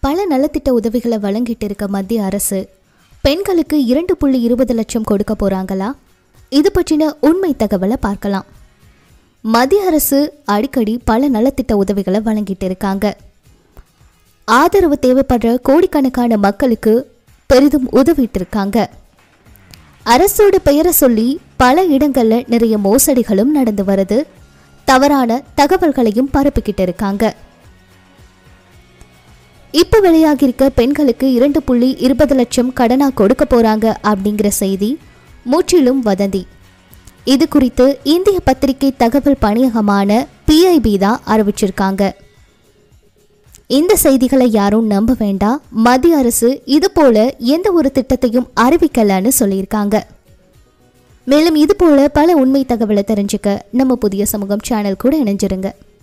பல நலத்திட்ட உதவிகளை வழங்கிட்டு இருக்க மத்திய அரசு பெண்களுக்கு இரண்டு புள்ளி இருபது லட்சம் கொடுக்க போறாங்களா இது பற்றின உண்மை தகவலை பார்க்கலாம் மத்திய அரசு அடிக்கடி பல நலத்திட்ட உதவிகளை வழங்கிட்டு இருக்காங்க ஆதரவு தேவைப்படுற கோடிக்கணக்கான மக்களுக்கு பெரிதும் உதவிட்டு இருக்காங்க அரசோட பெயரை சொல்லி பல இடங்கள்ல நிறைய மோசடிகளும் நடந்து வருது தவறான தகவல்களையும் பரப்பிக்கிட்டு இருக்காங்க இப்போ வெளியாகியிருக்க பெண்களுக்கு இரண்டு புள்ளி இருபது லட்சம் கடனா கொடுக்க போறாங்க அப்படிங்கிற செய்தி முற்றிலும் வதந்தி இது குறித்து இந்திய பத்திரிகை தகவல் பணியகமான பிஐபி தான் அறிவிச்சிருக்காங்க இந்த செய்திகளை யாரும் நம்ப வேண்டாம் மத்திய அரசு இது போல எந்த ஒரு திட்டத்தையும் அறிவிக்கலன்னு சொல்லியிருக்காங்க மேலும் இது போல பல உண்மை தகவலை தெரிஞ்சுக்க நம்ம புதிய சமூகம் சேனல் கூட இணைஞ்சிருங்க